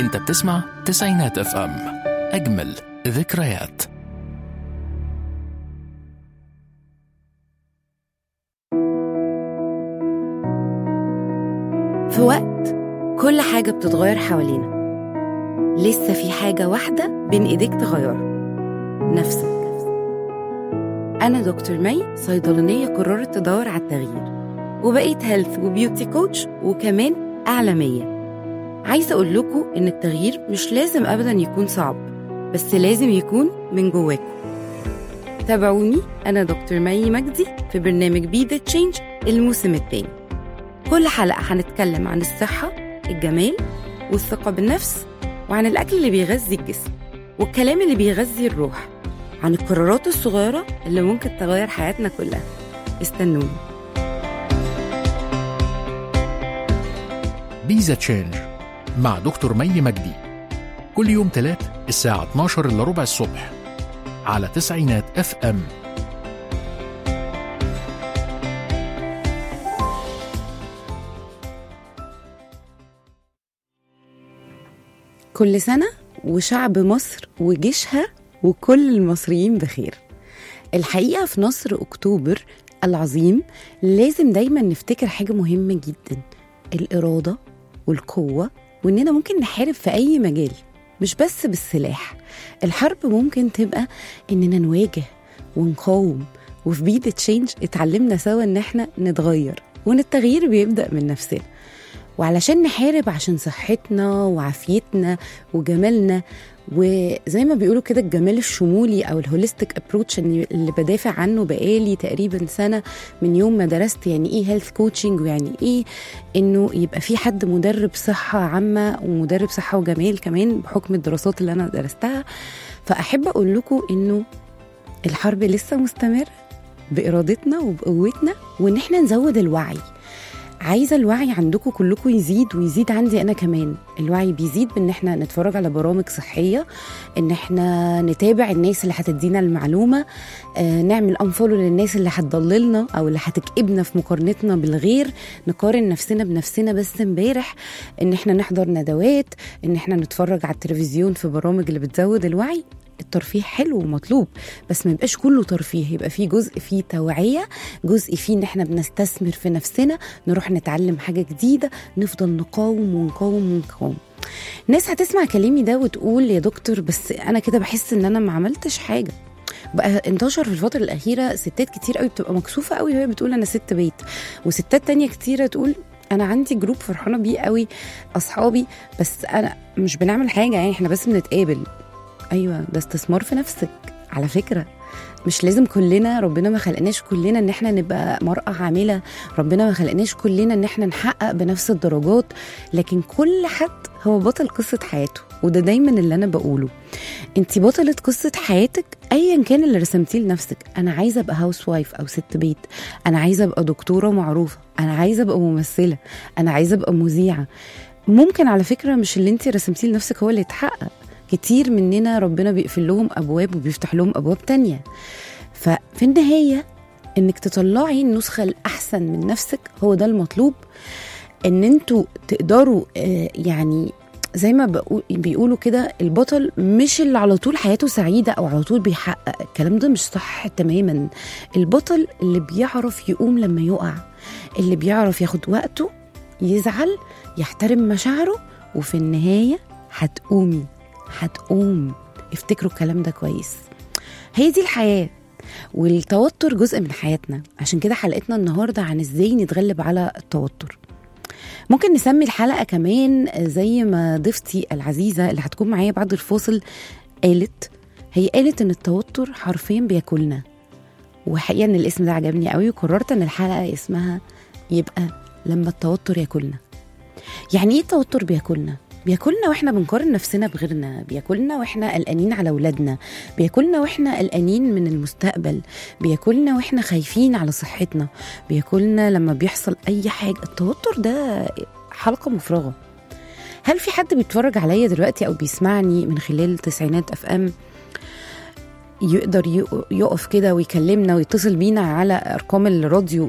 انت بتسمع تسعينات اف ام اجمل ذكريات في وقت كل حاجة بتتغير حوالينا لسه في حاجة واحدة بين إيديك تغيرها نفسك أنا دكتور مي صيدلانية قررت تدور على التغيير وبقيت هيلث وبيوتي كوتش وكمان إعلامية عايزة أقول لكم إن التغيير مش لازم أبدا يكون صعب بس لازم يكون من جواكم تابعوني أنا دكتور مي مجدي في برنامج بي ذا تشينج الموسم الثاني كل حلقة هنتكلم عن الصحة الجمال والثقة بالنفس وعن الأكل اللي بيغذي الجسم والكلام اللي بيغذي الروح عن القرارات الصغيرة اللي ممكن تغير حياتنا كلها استنوني بيزا تشينج مع دكتور مي مجدي كل يوم تلات الساعة 12 إلا ربع الصبح على تسعينات اف ام كل سنة وشعب مصر وجيشها وكل المصريين بخير الحقيقة في نصر أكتوبر العظيم لازم دايما نفتكر حاجة مهمة جدا الإرادة والقوة وإننا ممكن نحارب في أي مجال مش بس بالسلاح الحرب ممكن تبقى إننا نواجه ونقاوم وفي بيد تشينج اتعلمنا سوا إن احنا نتغير وإن التغيير بيبدأ من نفسنا وعلشان نحارب عشان صحتنا وعافيتنا وجمالنا وزي ما بيقولوا كده الجمال الشمولي او الهوليستيك ابروتش اللي بدافع عنه بقالي تقريبا سنه من يوم ما درست يعني ايه هيلث كوتشنج ويعني ايه انه يبقى في حد مدرب صحه عامه ومدرب صحه وجمال كمان بحكم الدراسات اللي انا درستها فاحب اقول لكم انه الحرب لسه مستمره بارادتنا وبقوتنا وان احنا نزود الوعي عايزه الوعي عندكم كلكم يزيد ويزيد عندي انا كمان الوعي بيزيد بان احنا نتفرج على برامج صحيه ان احنا نتابع الناس اللي هتدينا المعلومه آه نعمل انفولو للناس اللي هتضللنا او اللي هتكئبنا في مقارنتنا بالغير نقارن نفسنا بنفسنا بس امبارح ان احنا نحضر ندوات ان احنا نتفرج على التلفزيون في برامج اللي بتزود الوعي الترفيه حلو ومطلوب بس ما يبقاش كله ترفيه يبقى فيه جزء فيه توعية جزء فيه ان احنا بنستثمر في نفسنا نروح نتعلم حاجة جديدة نفضل نقاوم ونقاوم ونقاوم ناس هتسمع كلامي ده وتقول يا دكتور بس انا كده بحس ان انا ما عملتش حاجة بقى انتشر في الفترة الأخيرة ستات كتير قوي بتبقى مكسوفة قوي وهي بتقول أنا ست بيت وستات تانية كتيرة تقول انا عندي جروب فرحانه بيه قوي اصحابي بس انا مش بنعمل حاجه يعني احنا بس بنتقابل ايوه ده استثمار في نفسك على فكره مش لازم كلنا ربنا ما خلقناش كلنا ان احنا نبقى مرأة عاملة ربنا ما خلقناش كلنا ان احنا نحقق بنفس الدرجات لكن كل حد هو بطل قصة حياته وده دايما اللي انا بقوله انت بطلة قصة حياتك ايا كان اللي رسمتيه لنفسك انا عايزة ابقى هاوس وايف او ست بيت انا عايزة ابقى دكتورة معروفة انا عايزة ابقى ممثلة انا عايزة ابقى مذيعة ممكن على فكرة مش اللي انت رسمتيه لنفسك هو اللي يتحقق كتير مننا ربنا بيقفل لهم ابواب وبيفتح لهم ابواب تانية ففي النهايه انك تطلعي النسخه الاحسن من نفسك هو ده المطلوب ان انتوا تقدروا آه يعني زي ما بقول بيقولوا كده البطل مش اللي على طول حياته سعيدة أو على طول بيحقق الكلام ده مش صح تماما البطل اللي بيعرف يقوم لما يقع اللي بيعرف ياخد وقته يزعل يحترم مشاعره وفي النهاية هتقومي هتقوم افتكروا الكلام ده كويس هي دي الحياة والتوتر جزء من حياتنا عشان كده حلقتنا النهاردة عن ازاي نتغلب على التوتر ممكن نسمي الحلقة كمان زي ما ضيفتي العزيزة اللي هتكون معايا بعد الفاصل قالت هي قالت ان التوتر حرفيا بياكلنا وحقيقة ان الاسم ده عجبني قوي وقررت ان الحلقة اسمها يبقى لما التوتر ياكلنا يعني ايه التوتر بياكلنا بياكلنا واحنا بنقارن نفسنا بغيرنا بياكلنا واحنا قلقانين على اولادنا بياكلنا واحنا قلقانين من المستقبل بياكلنا واحنا خايفين على صحتنا بياكلنا لما بيحصل اي حاجه التوتر ده حلقه مفرغه هل في حد بيتفرج عليا دلوقتي او بيسمعني من خلال تسعينات اف ام يقدر يقف كده ويكلمنا ويتصل بينا على ارقام الراديو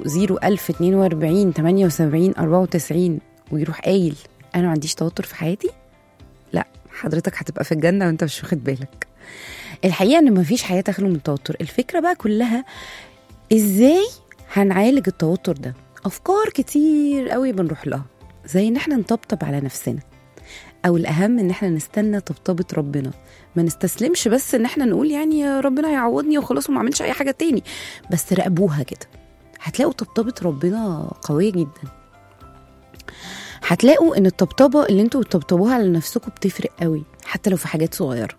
01042 78 94 ويروح قايل انا ما عنديش توتر في حياتي لا حضرتك هتبقى في الجنه وانت مش واخد بالك الحقيقه ان مفيش حياه تخلو من التوتر الفكره بقى كلها ازاي هنعالج التوتر ده افكار كتير قوي بنروح لها زي ان احنا نطبطب على نفسنا او الاهم ان احنا نستنى طبطبه ربنا ما نستسلمش بس ان احنا نقول يعني يا ربنا يعوضني وخلاص وما اعملش اي حاجه تاني بس راقبوها كده هتلاقوا طبطبه ربنا قويه جدا هتلاقوا ان الطبطبه اللي انتوا بتطبطبوها على نفسكم بتفرق قوي حتى لو في حاجات صغيره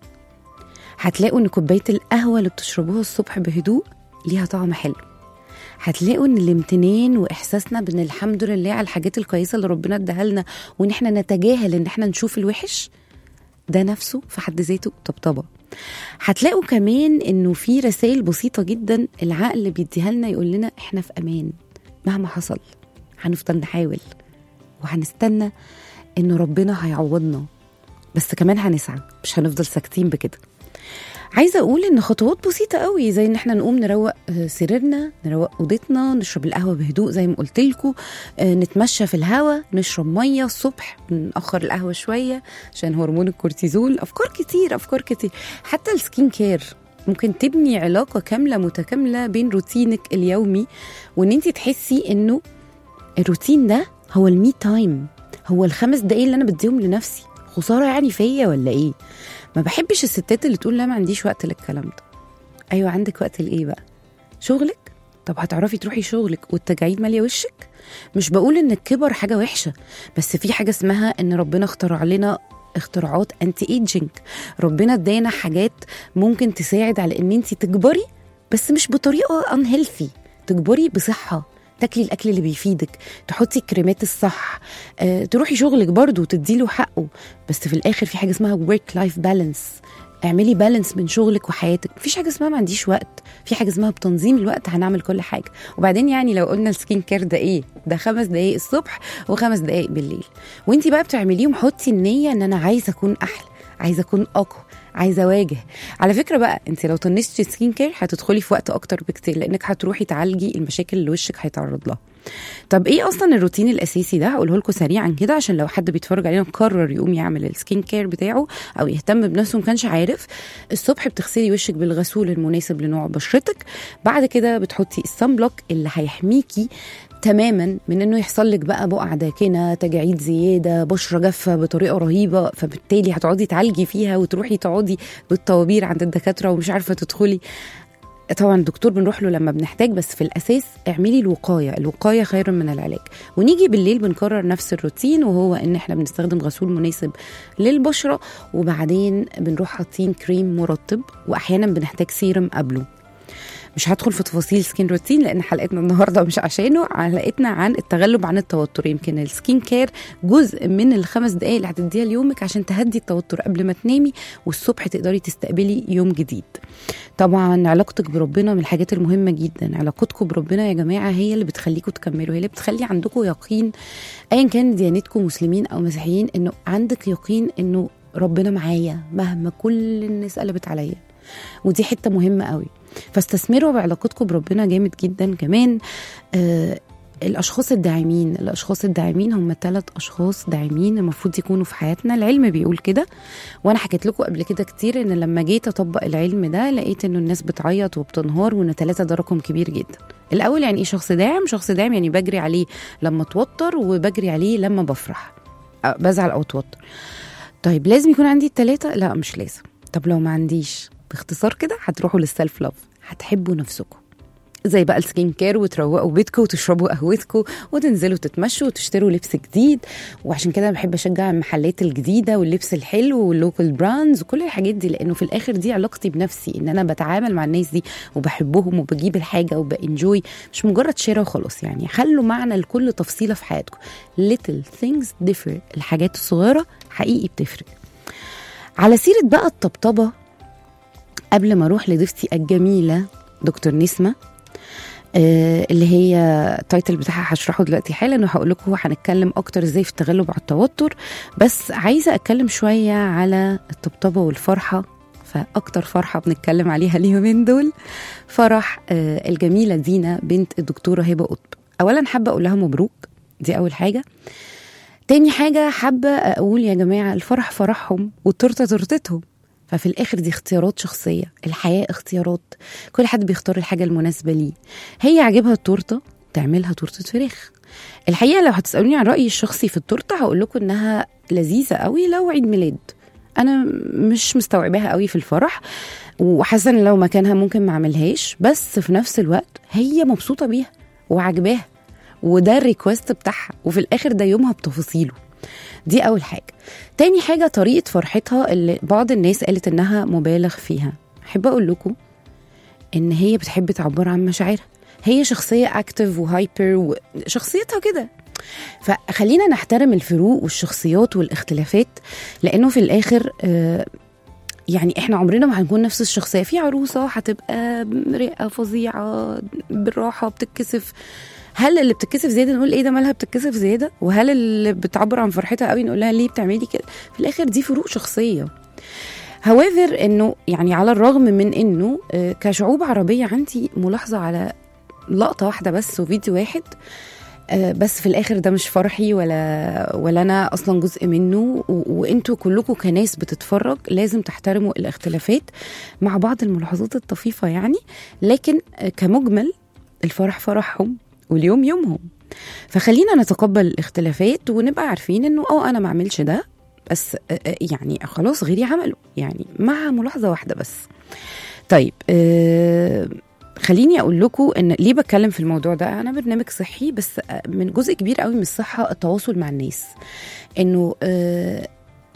هتلاقوا ان كوبايه القهوه اللي بتشربوها الصبح بهدوء ليها طعم حلو هتلاقوا ان الامتنان واحساسنا بان الحمد لله على الحاجات الكويسه اللي ربنا اداها لنا وان احنا نتجاهل ان احنا نشوف الوحش ده نفسه في حد ذاته طبطبه هتلاقوا كمان انه في رسائل بسيطه جدا العقل بيديها لنا يقول لنا احنا في امان مهما حصل هنفضل نحاول وهنستنى ان ربنا هيعوضنا بس كمان هنسعى مش هنفضل ساكتين بكده عايزه اقول ان خطوات بسيطه قوي زي ان احنا نقوم نروق آه، سريرنا نروق اوضتنا نشرب القهوه بهدوء زي ما قلت لكم نتمشى في الهواء نشرب ميه الصبح ناخر القهوه شويه عشان هرمون الكورتيزول افكار كتير افكار كتير حتى السكين كير ممكن تبني علاقه كامله متكامله بين روتينك اليومي وان انت تحسي انه الروتين ده هو المي تايم هو الخمس دقايق اللي انا بديهم لنفسي خساره يعني فيا ولا ايه ما بحبش الستات اللي تقول لا ما عنديش وقت للكلام ده ايوه عندك وقت لايه بقى شغلك طب هتعرفي تروحي شغلك والتجاعيد ماليه وشك مش بقول ان الكبر حاجه وحشه بس في حاجه اسمها ان ربنا اخترع لنا اختراعات انتي ايجينج ربنا ادانا حاجات ممكن تساعد على ان انت تكبري بس مش بطريقه unhealthy تكبري بصحه تاكلي الاكل اللي بيفيدك تحطي الكريمات الصح أه، تروحي شغلك برضو وتديله حقه بس في الاخر في حاجه اسمها ورك لايف بالانس اعملي بالانس بين شغلك وحياتك مفيش حاجه اسمها ما عنديش وقت في حاجه اسمها بتنظيم الوقت هنعمل كل حاجه وبعدين يعني لو قلنا السكين كير ده ايه ده خمس دقايق الصبح وخمس دقايق بالليل وانت بقى بتعمليهم حطي النيه ان انا عايزه اكون احلى عايزه اكون اقوى عايزه اواجه على فكره بقى انت لو طنشتي سكين كير هتدخلي في وقت اكتر بكتير لانك هتروحي تعالجي المشاكل اللي وشك هيتعرض لها طب ايه اصلا الروتين الاساسي ده هقوله لكم سريعا كده عشان لو حد بيتفرج علينا قرر يقوم يعمل السكين كير بتاعه او يهتم بنفسه ما كانش عارف الصبح بتغسلي وشك بالغسول المناسب لنوع بشرتك بعد كده بتحطي الصن بلوك اللي هيحميكي تماما من انه يحصل لك بقى بقع داكنه تجاعيد زياده بشره جافه بطريقه رهيبه فبالتالي هتقعدي تعالجي فيها وتروحي تقعدي بالطوابير عند الدكاتره ومش عارفه تدخلي طبعا الدكتور بنروح له لما بنحتاج بس في الاساس اعملي الوقايه الوقايه خير من العلاج ونيجي بالليل بنكرر نفس الروتين وهو ان احنا بنستخدم غسول مناسب للبشره وبعدين بنروح حاطين كريم مرطب واحيانا بنحتاج سيرم قبله مش هدخل في تفاصيل سكين روتين لان حلقتنا النهارده مش عشانه حلقتنا عن التغلب عن التوتر يمكن السكين كير جزء من الخمس دقائق اللي هتديها ليومك عشان تهدي التوتر قبل ما تنامي والصبح تقدري تستقبلي يوم جديد طبعا علاقتك بربنا من الحاجات المهمه جدا علاقتكم بربنا يا جماعه هي اللي بتخليكم تكملوا هي اللي بتخلي عندكم يقين ايا كان ديانتكم مسلمين او مسيحيين انه عندك يقين انه ربنا معايا مهما كل الناس قلبت عليا ودي حته مهمه قوي فاستثمروا بعلاقتكم بربنا جامد جدا كمان آه الاشخاص الداعمين الاشخاص الداعمين هم ثلاث اشخاص داعمين المفروض يكونوا في حياتنا العلم بيقول كده وانا حكيت لكم قبل كده كتير ان لما جيت اطبق العلم ده لقيت انه الناس بتعيط وبتنهار وان ثلاثه ده رقم كبير جدا الاول يعني ايه شخص داعم شخص داعم يعني بجري عليه لما اتوتر وبجري عليه لما بفرح أه بزعل او اتوتر طيب لازم يكون عندي الثلاثه لا مش لازم طب لو ما عنديش باختصار كده هتروحوا للسيلف لاف هتحبوا نفسكم زي بقى السكين كير وتروقوا بيتكم وتشربوا قهوتكم وتنزلوا تتمشوا وتشتروا لبس جديد وعشان كده بحب اشجع المحلات الجديده واللبس الحلو واللوكال براندز وكل الحاجات دي لانه في الاخر دي علاقتي بنفسي ان انا بتعامل مع الناس دي وبحبهم وبجيب الحاجه وبانجوي مش مجرد شراء وخلاص يعني خلوا معنى لكل تفصيله في حياتكم little things differ الحاجات الصغيره حقيقي بتفرق على سيره بقى الطبطبه قبل ما اروح لضيفتي الجميله دكتور نسمه آه اللي هي التايتل بتاعها هشرحه دلوقتي حالا وهقول لكم هنتكلم اكتر ازاي في التغلب على التوتر بس عايزه اتكلم شويه على الطبطبه والفرحه فاكتر فرحه بنتكلم عليها اليومين دول فرح آه الجميله دينا بنت الدكتوره هبه قطب اولا حابه اقول لها مبروك دي اول حاجه تاني حاجة حابة أقول يا جماعة الفرح فرحهم والتورتة تورتتهم ففي الآخر دي اختيارات شخصية الحياة اختيارات كل حد بيختار الحاجة المناسبة ليه هي عاجبها التورتة تعملها تورتة فراخ الحقيقة لو هتسألوني عن رأيي الشخصي في التورتة هقول لكم إنها لذيذة قوي لو عيد ميلاد أنا مش مستوعباها قوي في الفرح وحاسة إن لو مكانها ممكن ما أعملهاش بس في نفس الوقت هي مبسوطة بيها وعجباها وده الريكوست بتاعها وفي الاخر ده يومها بتفاصيله دي اول حاجه تاني حاجه طريقه فرحتها اللي بعض الناس قالت انها مبالغ فيها احب اقول لكم ان هي بتحب تعبر عن مشاعرها هي شخصيه اكتف وهايبر وشخصيتها كده فخلينا نحترم الفروق والشخصيات والاختلافات لانه في الاخر آه يعني احنا عمرنا ما هنكون نفس الشخصيه في عروسه هتبقى رقه فظيعه بالراحه بتتكسف هل اللي بتتكسف زياده نقول ايه ده مالها بتتكسف زياده وهل اللي بتعبر عن فرحتها قوي نقول لها ليه بتعملي كده في الاخر دي فروق شخصيه هواذر انه يعني على الرغم من انه آه، كشعوب عربيه عندي ملاحظه على لقطه واحده بس وفيديو واحد آه، بس في الاخر ده مش فرحي ولا ولا انا اصلا جزء منه و- وانتوا كلكم كناس بتتفرج لازم تحترموا الاختلافات مع بعض الملاحظات الطفيفه يعني لكن آه، كمجمل الفرح فرحهم واليوم يومهم فخلينا نتقبل الاختلافات ونبقى عارفين انه اه انا ما اعملش ده بس آه، آه، يعني خلاص غيري عمله يعني مع ملاحظه واحده بس طيب آه خليني اقول لكم ان ليه بتكلم في الموضوع ده انا برنامج صحي بس آه، من جزء كبير قوي من الصحه التواصل مع الناس انه آه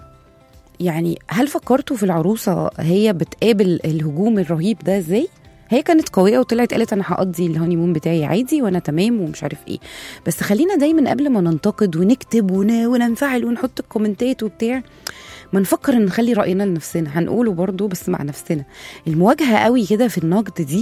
يعني هل فكرتوا في العروسه هي بتقابل الهجوم الرهيب ده ازاي هي كانت قويه وطلعت قالت انا هقضي الهانيمون بتاعي عادي وانا تمام ومش عارف ايه بس خلينا دايما قبل ما ننتقد ونكتب ون- وننفعل ونحط الكومنتات وبتاع ما نفكر ان نخلي راينا لنفسنا هنقوله برضو بس مع نفسنا المواجهه قوي كده في النقد دي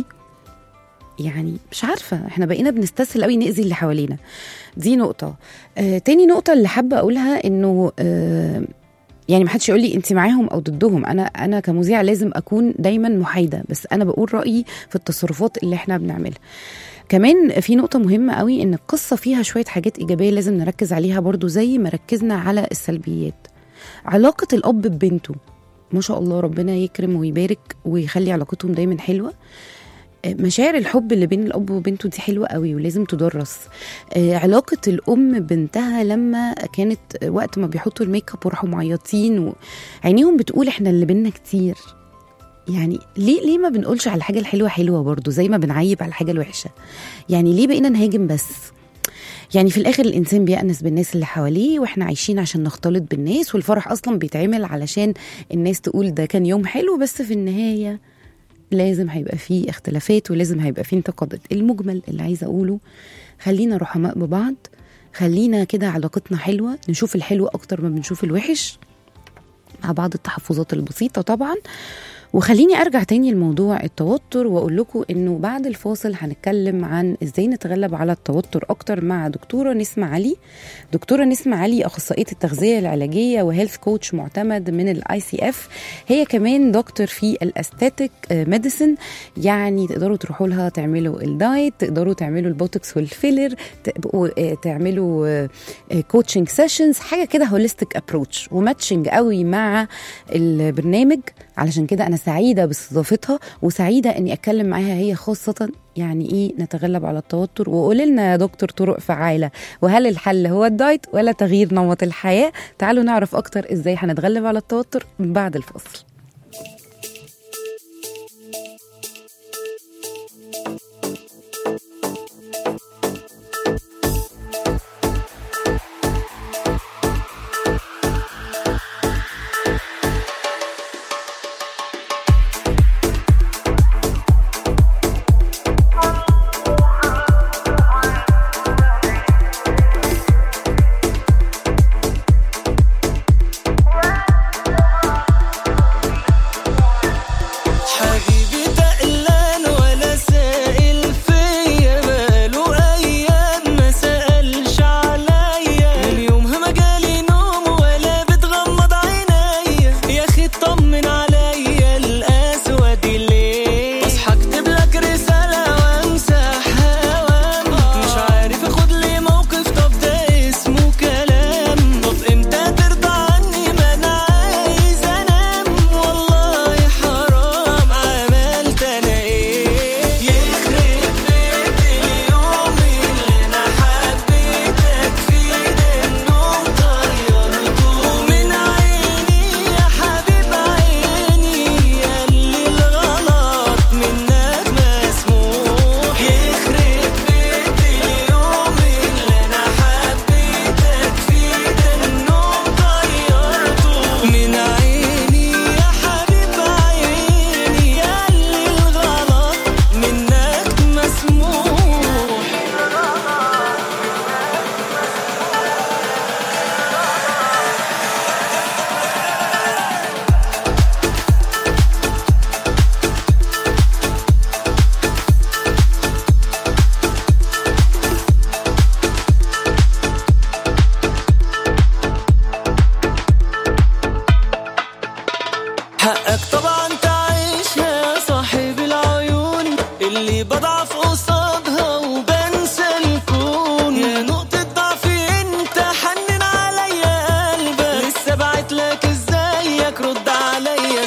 يعني مش عارفه احنا بقينا بنستسهل قوي ناذي اللي حوالينا دي نقطه آه تاني نقطه اللي حابه اقولها انه آه يعني ما حدش يقول لي انت معاهم او ضدهم انا انا كمذيعه لازم اكون دايما محايده بس انا بقول رايي في التصرفات اللي احنا بنعملها كمان في نقطة مهمة قوي إن القصة فيها شوية حاجات إيجابية لازم نركز عليها برضو زي ما ركزنا على السلبيات علاقة الأب ببنته ما شاء الله ربنا يكرم ويبارك ويخلي علاقتهم دايما حلوة مشاعر الحب اللي بين الاب وبنته دي حلوه قوي ولازم تدرس آه، علاقه الام بنتها لما كانت وقت ما بيحطوا الميك اب وراحوا معيطين وعينيهم بتقول احنا اللي بينا كتير يعني ليه ليه ما بنقولش على الحاجه الحلوه حلوه برضو زي ما بنعيب على الحاجه الوحشه يعني ليه بقينا نهاجم بس يعني في الاخر الانسان بيأنس بالناس اللي حواليه واحنا عايشين عشان نختلط بالناس والفرح اصلا بيتعمل علشان الناس تقول ده كان يوم حلو بس في النهايه لازم هيبقى فيه اختلافات ولازم هيبقى فيه انتقادات المجمل اللي عايزه اقوله خلينا رحماء ببعض خلينا كده علاقتنا حلوه نشوف الحلو اكتر ما بنشوف الوحش مع بعض التحفظات البسيطه طبعا وخليني ارجع تاني لموضوع التوتر واقول لكم انه بعد الفاصل هنتكلم عن ازاي نتغلب على التوتر اكتر مع دكتوره نسمه علي دكتوره نسمه علي اخصائيه التغذيه العلاجيه وهيلث كوتش معتمد من الاي سي اف هي كمان دكتور في الاستاتيك ميديسن يعني تقدروا تروحوا لها تعملوا الدايت تقدروا تعملوا البوتوكس والفيلر تبقوا آه، تعملوا كوتشنج سيشنز حاجه كده هوليستيك ابروتش وماتشنج قوي مع البرنامج علشان كده انا سعيده باستضافتها وسعيده اني اتكلم معاها هي خاصه يعني ايه نتغلب على التوتر وقولي لنا يا دكتور طرق فعاله وهل الحل هو الدايت ولا تغيير نمط الحياه تعالوا نعرف اكتر ازاي هنتغلب على التوتر بعد الفاصل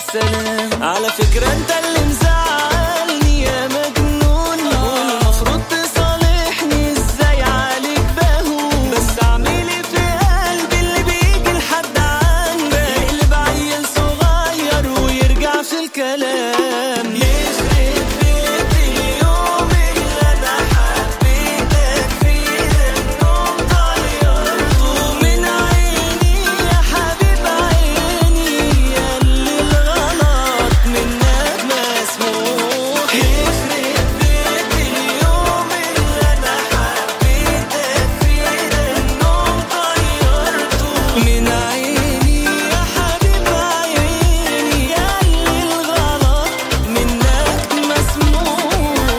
السلام على فكرة انت اللي مزعلني يا مجنون والمفروض تصالحني ازاي عليك بهون بس اعملي في قلبي اللي بيجي لحد عندك يقلب عيل صغير ويرجع في الكلام يخرب بيت اليوم اللي انا حبيتك فيه النوم طيرته من عيني يا حبيب عيني يا اللي الغلط منك مسموح يخرب بيت اليوم اللي انا حبيتك فيه النوم طيرته من عيني يا حبيب عيني يا اللي الغلط منك مسموح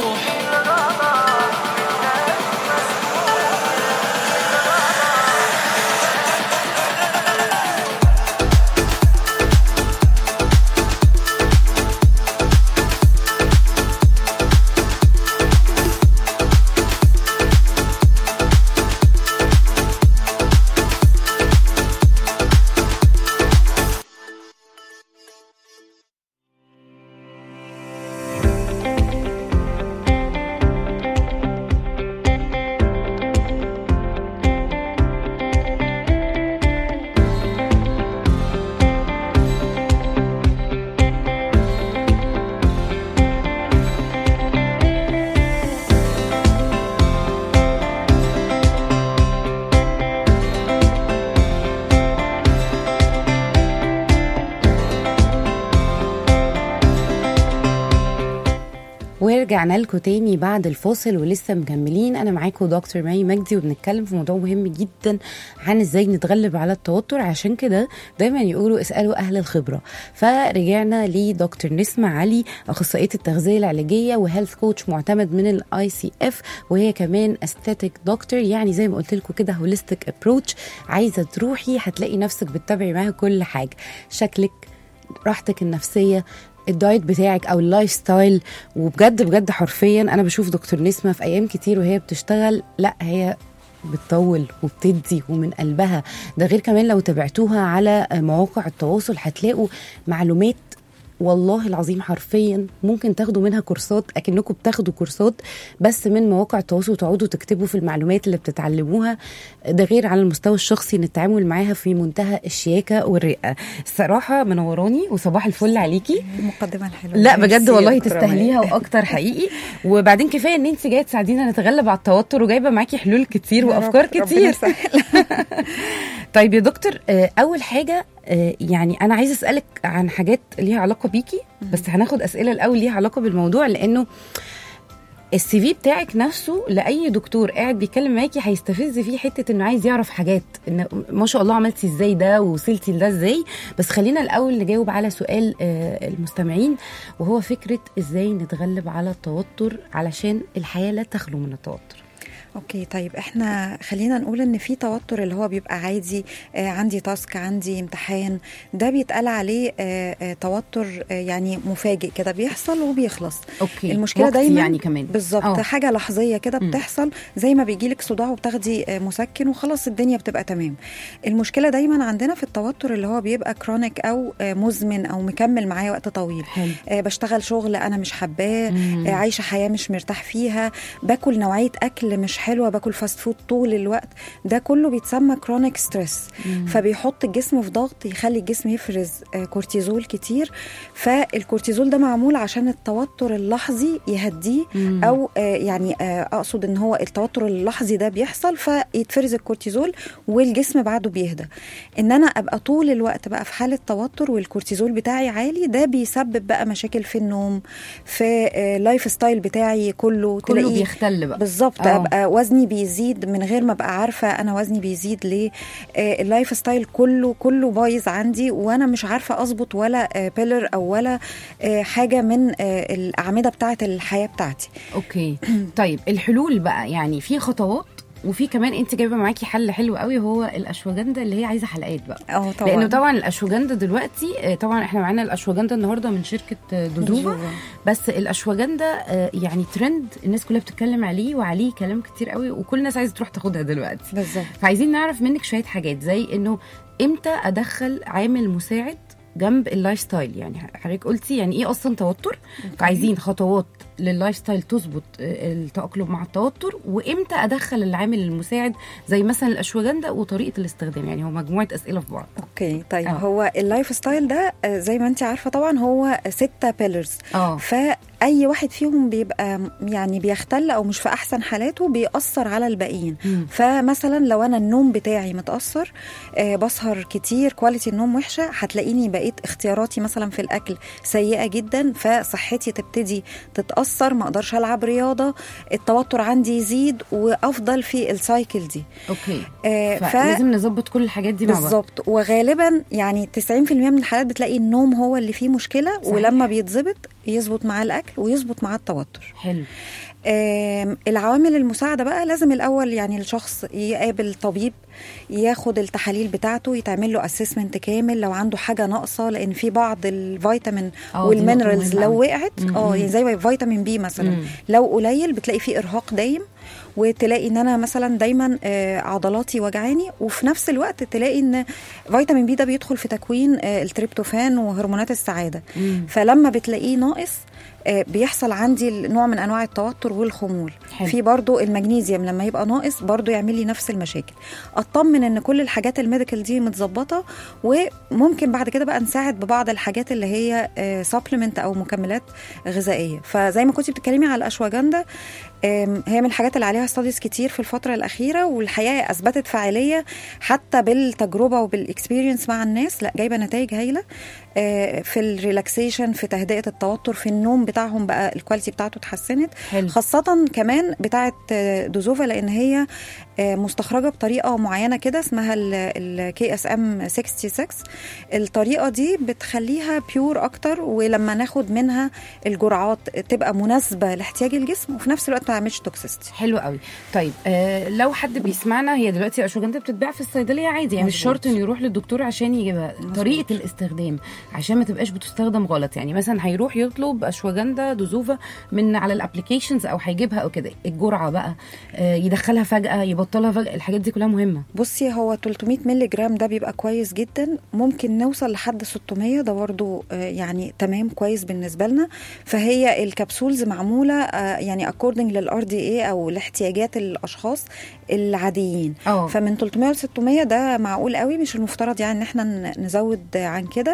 ورجعنا لكم تاني بعد الفاصل ولسه مكملين انا معاكم دكتور مي مجدي وبنتكلم في موضوع مهم جدا عن ازاي نتغلب على التوتر عشان كده دايما يقولوا اسالوا اهل الخبره فرجعنا لدكتور نسمة علي اخصائيه التغذيه العلاجيه وهيلث كوتش معتمد من الاي سي اف وهي كمان استاتيك دكتور يعني زي ما قلت لكم كده هوليستيك ابروتش عايزه تروحي هتلاقي نفسك بتتابعي معاها كل حاجه شكلك راحتك النفسيه الدايت بتاعك او اللايف ستايل وبجد بجد حرفيا انا بشوف دكتور نسمه في ايام كتير وهي بتشتغل لا هي بتطول وبتدي ومن قلبها ده غير كمان لو تابعتوها على مواقع التواصل هتلاقوا معلومات والله العظيم حرفيا ممكن تاخدوا منها كورسات اكنكم بتاخدوا كورسات بس من مواقع التواصل وتقعدوا تكتبوا في المعلومات اللي بتتعلموها ده غير على المستوى الشخصي ان التعامل معاها في منتهى الشياكه والرقه الصراحه منوراني وصباح الفل عليكي المقدمه الحلوه لا ميرسي بجد يا والله دكتورة تستاهليها مي. واكتر حقيقي وبعدين كفايه ان انت جايه تساعدينا نتغلب على التوتر وجايبه معاكي حلول كتير يا رب، وافكار ربنا كتير يسهل. طيب يا دكتور آه، اول حاجه آه، يعني انا عايزه اسالك عن حاجات ليها علاقه بيكي بس هناخد اسئله الاول ليها علاقه بالموضوع لانه السي في بتاعك نفسه لاي دكتور قاعد بيتكلم معاكي هيستفز فيه حته انه عايز يعرف حاجات ان ما شاء الله عملتي ازاي ده ووصلتي لده ازاي بس خلينا الاول نجاوب على سؤال آه، المستمعين وهو فكره ازاي نتغلب على التوتر علشان الحياه لا تخلو من التوتر اوكي طيب احنا خلينا نقول ان في توتر اللي هو بيبقى عادي آه عندي تاسك عندي امتحان ده بيتقال عليه آه آه توتر آه يعني مفاجئ كده بيحصل وبيخلص اوكي المشكله وقتي دايما يعني كمان بالظبط آه. حاجه لحظيه كده مم. بتحصل زي ما بيجي لك صداع وبتاخدي آه، مسكن وخلاص الدنيا بتبقى تمام المشكله دايما عندنا في التوتر اللي هو بيبقى كرونيك او آه، مزمن او مكمل معايا وقت طويل حلو آه، بشتغل شغل انا مش حباه مم. آه، عايشه حياه مش مرتاح فيها باكل نوعيه اكل مش حلوه باكل فاست فود طول الوقت ده كله بيتسمى كرونيك ستريس فبيحط الجسم في ضغط يخلي الجسم يفرز آه، كورتيزول كتير فالكورتيزول ده معمول عشان التوتر اللحظي يهديه مم. او آه، يعني آه، اقصد ان هو التوتر اللحظي ده بيحصل فيتفرز الكورتيزول والجسم بعده بيهدى ان انا ابقى طول الوقت بقى في حاله توتر والكورتيزول بتاعي عالي ده بيسبب بقى مشاكل في النوم في آه، اللايف ستايل بتاعي كله كله تلاقيه بيختل بقى بالظبط آه. ابقى وزني بيزيد من غير ما ابقى عارفه انا وزني بيزيد ليه آه اللايف ستايل كله كله بايظ عندي وانا مش عارفه اظبط ولا آه بيلر او ولا آه حاجه من آه الاعمده بتاعه الحياه بتاعتي اوكي طيب الحلول بقى يعني في خطوات وفي كمان انت جايبه معاكي حل حلو قوي هو الاشواجندا اللي هي عايزه حلقات بقى اه طبعا لانه طبعا الاشواجندا دلوقتي آه، طبعا احنا معانا الاشواجندا النهارده من شركه آه، دودوبا بس الاشواجندا آه، يعني ترند الناس كلها بتتكلم عليه وعليه كلام كتير قوي وكل الناس عايزه تروح تاخدها دلوقتي بالظبط فعايزين نعرف منك شويه حاجات زي انه امتى ادخل عامل مساعد جنب اللايف ستايل يعني حضرتك قلتي يعني ايه اصلا توتر عايزين خطوات لللايف ستايل تظبط آه، التاقلم مع التوتر وامتى ادخل العامل المساعد زي مثلا الاشواجندا وطريقه الاستخدام يعني هو مجموعه اسئله في بعض اوكي طيب آه. أوه. هو اللايف ستايل ده آه، زي ما انت عارفه طبعا هو ستة بيلرز اه فاي واحد فيهم بيبقى م- يعني بيختل او مش في احسن حالاته بيأثر على الباقيين مم. فمثلا لو انا النوم بتاعي متاثر آه بسهر كتير كواليتي النوم وحشه هتلاقيني بقيت اختياراتي مثلا في الاكل سيئه جدا فصحتي تبتدي تتاثر ما اقدرش العب رياضه التوتر عندي يزيد وافضل في السايكل دي اوكي آه ف... فلازم نظبط كل الحاجات دي مع بعض بالظبط وغالبا يعني 90% من الحالات بتلاقي النوم هو اللي فيه مشكله صحيح. ولما بيتظبط يظبط معاه الاكل ويظبط معاه التوتر حلو آم، العوامل المساعده بقى لازم الاول يعني الشخص يقابل طبيب ياخد التحاليل بتاعته يتعمل له اسسمنت كامل لو عنده حاجه ناقصه لان في بعض الفيتامين آه، دي نقطة والمينرالز مهمة لو أوي. وقعت مم، اه مم. يعني زي فيتامين بي مثلا مم. لو قليل بتلاقي فيه ارهاق دايم وتلاقي ان انا مثلا دايما آه، عضلاتي وجعاني وفي نفس الوقت تلاقي ان فيتامين بي ده بيدخل في تكوين آه، التريبتوفان وهرمونات السعاده مم. فلما بتلاقيه ناقص آه، بيحصل عندي نوع من انواع التوتر والخمول حلو. في برضو المغنيسيوم لما يبقى ناقص برضو يعمل لي نفس المشاكل اطمن ان كل الحاجات الميديكال دي متظبطه وممكن بعد كده بقى نساعد ببعض الحاجات اللي هي سبلمنت او مكملات غذائيه فزي ما كنتي بتتكلمي على الاشواجندا آم، هي من الحاجات اللي عليها ستاديز كتير في الفتره الاخيره والحقيقه اثبتت فاعليه حتى بالتجربه وبالاكسبيرينس مع الناس لا جايبه نتائج هايله آه، في الريلاكسيشن في تهدئه التوتر في النوم بتاعهم بقى الكواليتي بتاعته اتحسنت حلو خاصة كمان بتاعة آه، دوزوفا لأن هي آه، مستخرجة بطريقة معينة كده اسمها الكي اس ام 66 الطريقة دي بتخليها بيور أكتر ولما ناخد منها الجرعات تبقى مناسبة لاحتياج الجسم وفي نفس الوقت ما تعملش توكسيستي حلو قوي طيب آه لو حد بيسمعنا هي دلوقتي الاشواجندا بتتباع في الصيدليه عادي يعني مش مظبوط. شرط انه يروح للدكتور عشان يجيبها طريقه الاستخدام عشان ما تبقاش بتستخدم غلط يعني مثلا هيروح يطلب اشواجندا دوزوفا من على الابلكيشنز او هيجيبها او كده الجرعه بقى آه يدخلها فجاه يبطلها فجاه الحاجات دي كلها مهمه بصي هو 300 مللي جرام ده بيبقى كويس جدا ممكن نوصل لحد 600 ده برضو آه، يعني تمام كويس بالنسبه لنا فهي الكبسولز معموله آه، يعني اكوردنج للار دي اي او لاحتياجات الاشخاص العاديين اه فمن 300 ل 600 ده معقول قوي مش المفترض يعني ان احنا ن- نزود عن كده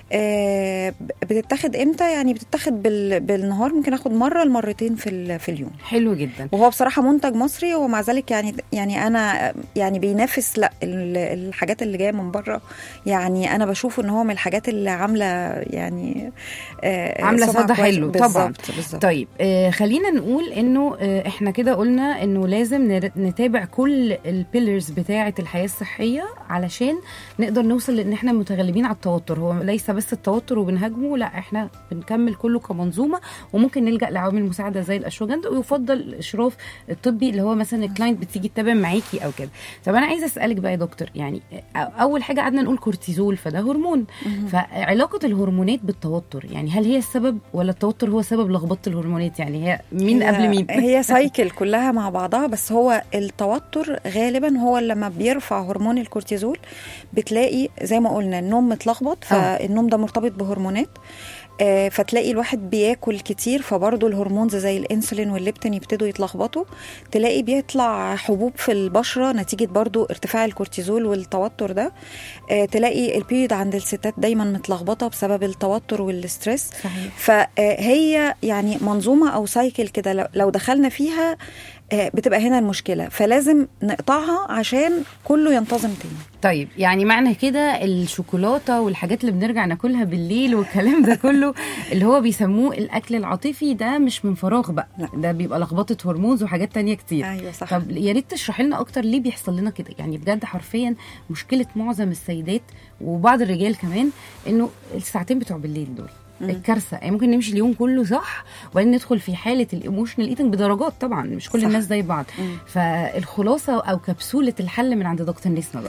آه، بتتاخد امتى يعني بتتاخد بال- بالنهار ممكن اخد مره لمرتين في ال- في اليوم حلو جدا وهو بصراحه منتج مصري ومع ذلك يعني يعني انا يعني بينافس لا ال- الحاجات اللي جايه من بره يعني انا بشوف ان هو من الحاجات اللي عامله يعني آه، عامله سمعة صدى كويس. حلو طبعا بالظبط بالظبط طيب آه خلينا نقول انه آه احنا كده قلنا انه لازم نر- نتابع كل البيلرز بتاعه الحياه الصحيه علشان نقدر نوصل لان احنا متغلبين على التوتر هو ليس بس التوتر وبنهاجمه لا احنا بنكمل كله كمنظومه وممكن نلجا لعوامل مساعده زي الاشواجندا ويفضل الاشراف الطبي اللي هو مثلا الكلاينت بتيجي تتابع معاكي او كده طب انا عايزه اسالك بقى يا دكتور يعني آه، اول حاجه قعدنا نقول كورتيزول فده هرمون فعلاقه الهرمونات بالتوتر يعني هل هي السبب ولا التوتر هو سبب لخبطه الهرمونات يعني هي مين هي- قبل مين هي سايكل كلها مع بعضها بس هو التوتر غالبا هو لما بيرفع هرمون الكورتيزول بتلاقي زي ما قلنا النوم متلخبط فالنوم ده مرتبط بهرمونات آه، فتلاقي الواحد بياكل كتير فبرضه الهرمونز زي الانسولين والليبتين يبتدوا يتلخبطوا تلاقي بيطلع حبوب في البشره نتيجه برضه ارتفاع الكورتيزول والتوتر ده آه، تلاقي البيريد عند الستات دايما متلخبطه بسبب التوتر والستريس صحيح فهي يعني منظومه او سايكل كده لو- لو دخلنا فيها آه، بتبقى هنا المشكله فلازم نقطعها عشان كله ينتظم تاني طيب يعني معنى كده الشوكولاته والحاجات اللي بنرجع ناكلها بالليل والكلام ده كله اللي هو بيسموه الاكل العاطفي ده مش من فراغ بقى لا. ده بيبقى لخبطه هرمونز وحاجات تانية كتير ايوه صح طب يا ريت تشرحي لنا اكتر ليه بيحصل لنا كده يعني بجد حرفيا مشكله معظم السيدات وبعض الرجال كمان انه الساعتين بتوع بالليل دول مم. الكارثه يعني ممكن نمشي اليوم كله صح وبعدين ندخل في حاله الايموشنال ايتنج بدرجات طبعا مش كل صح. الناس زي بعض مم. فالخلاصه او كبسوله الحل من عند دكتور نسمه بقى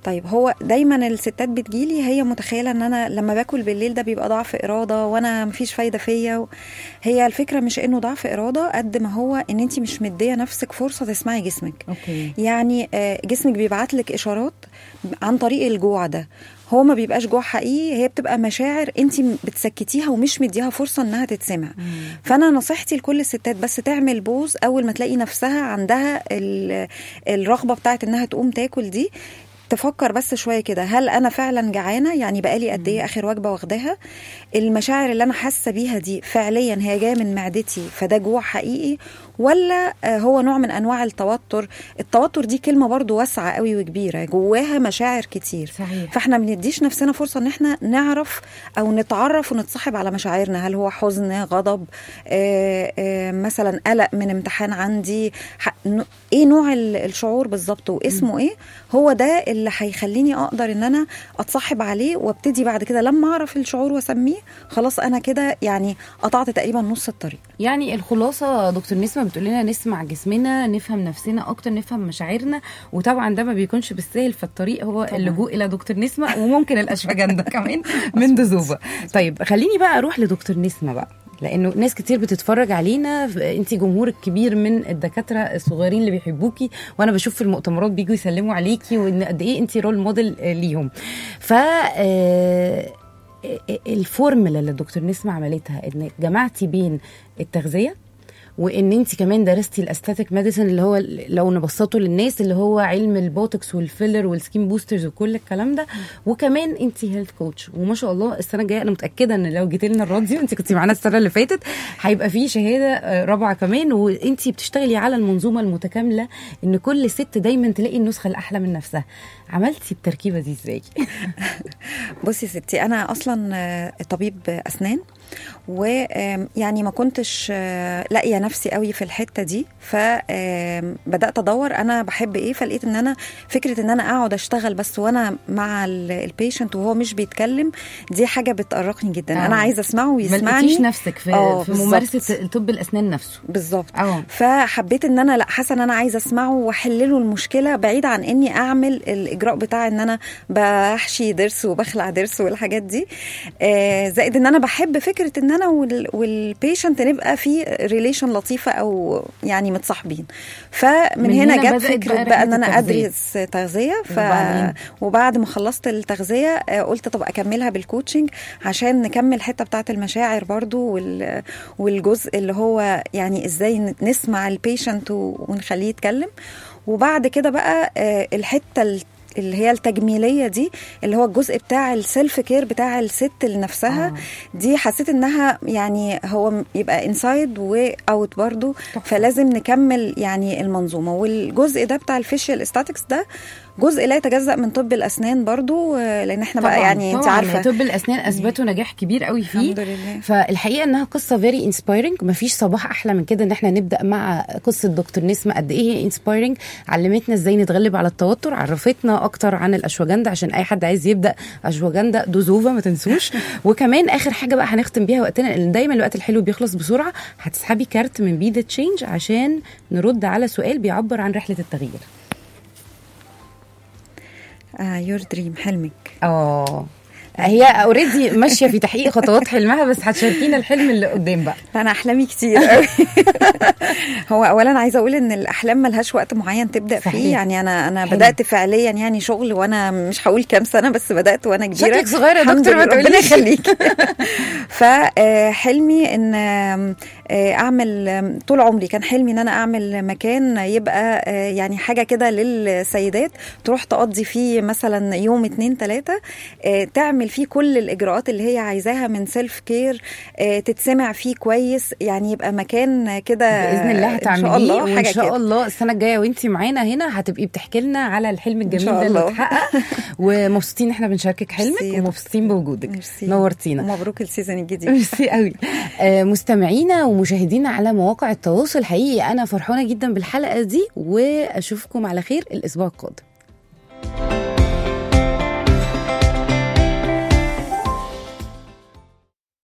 طيب هو دايما الستات بتجيلي هي متخيله ان انا لما باكل بالليل ده بيبقى ضعف اراده وانا مفيش فايده فيا و... هي الفكره مش انه ضعف اراده قد ما هو ان انت مش مديه نفسك فرصه تسمعي جسمك اوكي يعني آه، جسمك بيبعت لك اشارات عن طريق الجوع ده هو ما بيبقاش جوع حقيقي هي بتبقى مشاعر انت بتسكتيها ومش مديها فرصه انها تتسمع فانا نصيحتي لكل الستات بس تعمل بوز اول ما تلاقي نفسها عندها ال- الرغبه بتاعت انها تقوم تاكل دي تفكر بس شويه كده هل انا فعلا جعانه يعني بقالي قد ايه اخر وجبه واخداها المشاعر اللي انا حاسه بيها دي فعليا هي جايه من معدتي فده جوع حقيقي ولا آه، هو نوع من انواع التوتر التوتر دي كلمه برضو واسعه قوي وكبيره جواها مشاعر كتير صحيح. فاحنا بنديش نفسنا فرصه ان احنا نعرف او نتعرف ونتصاحب على مشاعرنا هل هو حزن غضب آه، آه، مثلا قلق من امتحان عندي ح- ن- ايه نوع ال- الشعور بالظبط واسمه ايه هو ده اللي هيخليني اقدر ان انا اتصاحب عليه وابتدي بعد كده لما اعرف الشعور واسميه خلاص انا كده يعني قطعت تقريبا نص الطريق يعني الخلاصه دكتور نسمه بتقول لنا نسمع جسمنا نفهم نفسنا اكتر نفهم مشاعرنا وطبعا ده ما بيكونش بالسهل فالطريق هو طبعاً. اللجوء الى دكتور نسمه وممكن الاشفجندا كمان من دزوبه طيب خليني بقى اروح لدكتور نسمه بقى لانه ناس كتير بتتفرج علينا انت جمهور كبير من الدكاتره الصغيرين اللي بيحبوكي وانا بشوف في المؤتمرات بيجوا يسلموا عليكي وان قد ايه انت رول موديل آه، ليهم ف آه، الفورمولا اللي الدكتور نسمة عملتها ان جمعتي بين التغذيه وان انت كمان درستي الاستاتيك ميديسن اللي هو لو نبسطه للناس اللي هو علم البوتوكس والفيلر والسكين بوسترز وكل الكلام ده وكمان انت هيلث كوتش وما شاء الله السنه الجايه انا متاكده ان لو جيتي لنا الراديو انت كنتي معانا السنه اللي فاتت هيبقى في شهاده آه، رابعه كمان وانت بتشتغلي على المنظومه المتكامله ان كل ست دايما تلاقي النسخه الاحلى من نفسها عملتي التركيبه دي ازاي بصي يا ستي انا اصلا آه، طبيب اسنان ويعني ما كنتش آه، لاقيه نفسي قوي في الحته دي فبدات ادور انا بحب ايه فلقيت ان انا فكره ان انا اقعد اشتغل بس وانا مع البيشنت وهو مش بيتكلم دي حاجه بتقرقني جدا آه. انا عايزه اسمعه ما ويسمعني لقيتيش نفسك في, آه، في بالظبط. ممارسه طب الاسنان نفسه بالظبط اه فحبيت ان انا لا حاسه ان انا عايزه اسمعه واحل له المشكله بعيد عن اني اعمل الاجراء بتاع ان انا بحشي ضرس وبخلع ضرس والحاجات دي آه، زائد ان انا بحب فكره ان انا وال- والبيشنت نبقى في ريليشن لطيفه او يعني متصاحبين فمن من هنا هنا جت بدأت فكره بقى بقى ان رحلة انا التغذية. ادرس تغذيه ف... وبعدين؟ وبعد ما خلصت التغذيه آه، قلت طب اكملها بالكوتشنج عشان نكمل الحته بتاعه المشاعر برضو وال... والجزء اللي هو يعني ازاي ن- نسمع البيشنت و- ونخليه يتكلم وبعد كده بقى آه، الحته ال- اللي هي التجميليه دي اللي هو الجزء بتاع السيلف كير بتاع الست لنفسها آه. دي حسيت انها يعني هو م- يبقى انسايد واوت برضو فلازم نكمل يعني المنظومه والجزء ده بتاع الفيشيال استاتكس ده جزء لا يتجزا من طب الاسنان برضو آه، لان احنا بقى يعني انت طبعاً عارفه طب الاسنان اثبتوا نجاح كبير قوي فيه الحمد لله فالحقيقه انها قصه فيري انسبايرنج مفيش صباح احلى من كده ان احنا نبدا مع قصه دكتور نسمه قد ايه هي انسبايرنج علمتنا ازاي نتغلب على التوتر عرفتنا اكتر عن الاشواجندا عشان اي حد عايز يبدا اشواجندا دوزوفا ما تنسوش وكمان اخر حاجه بقى هنختم بيها وقتنا لان دايما الوقت الحلو بيخلص بسرعه هتسحبي كارت من بي ذا تشينج عشان نرد على سؤال بيعبر عن رحله التغيير يور دريم حلمك اه هي اوريدي ماشيه في تحقيق خطوات حلمها بس هتشاركينا الحلم اللي قدام بقى لا انا احلامي كتير قوي هو اولا عايزه اقول ان الاحلام ملهاش وقت معين تبدا صحيح. فيه يعني انا انا حلو. بدات فعليا يعني شغل وانا مش هقول كام سنه بس بدات وانا كبيره شكلك صغيرة يا الحمد دكتور، ما لله، ربنا تقوليش. يخليك فحلمي ان آم، آه، اعمل آم، طول عمري كان حلمي ان انا اعمل مكان يبقى آه، يعني حاجه كده للسيدات تروح تقضي فيه مثلا يوم اتنين تلاته آه، تعمل فيه كل الاجراءات اللي هي عايزاها من سيلف كير تتسمع فيه كويس يعني يبقى مكان كده باذن الله ان هتعمليه شاء الله وان حاجه شاء كده الله السنه الجايه وانت معانا هنا هتبقي بتحكي لنا على الحلم الجميل شاء ده اللي الله. اتحقق ومبسوطين ان احنا بنشاركك حلمك ميرسي يا ومبسوطين بوجودك ميرسي. نورتينا ومبروك السيزون الجديد ميرسي قوي آه، مستمعينا ومشاهدينا على مواقع التواصل حقيقي انا فرحانه جدا بالحلقه دي واشوفكم على خير الاسبوع القادم